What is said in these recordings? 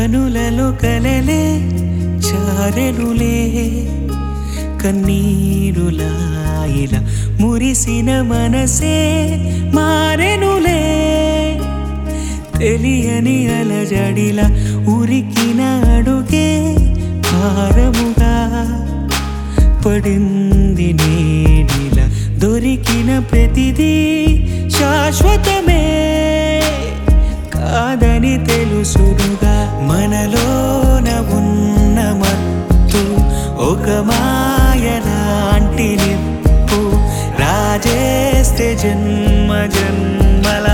కనులలో కలలే చారెనులే కన్నీరులాయిల మురిసిన మనసే మారెనులే తెలియని అలజడిల ఉరికిన అడుగే భారముగా పడింది నేడిల దొరికిన ప్రతిదీ శాశ్వతమే కాదని తెలుసునుగా మనలోన ఉన్న మత్తు ఒక మాయలాంటి నిప్పు రాజేస్తే జన్మ జన్మలా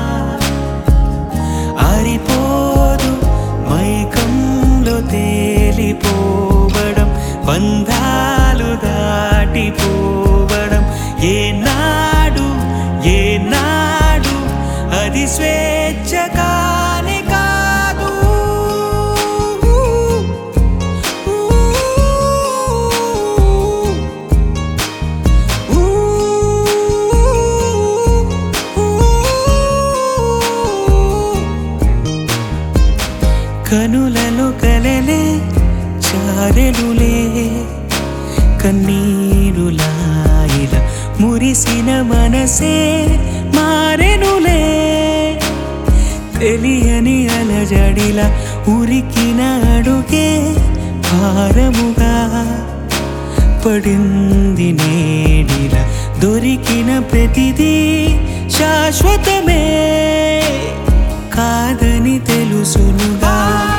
ఆరిపోదు మైకంలో తేలిపోవడం బంధాలు దాటిపోవడం ఏనాడు ఏనాడు అది స్వేచ్ఛ కానే కాదు కనులలో కలలే చారెనులే కన్నీరులాయిల మురిసిన మనసే మారెనులే తెలియని అలజడిల ఉరికిన అడుగే భారముగా పడింది నేడిల దొరికిన ప్రతిదీ శాశ్వతమే కాదని తెలుసునుగా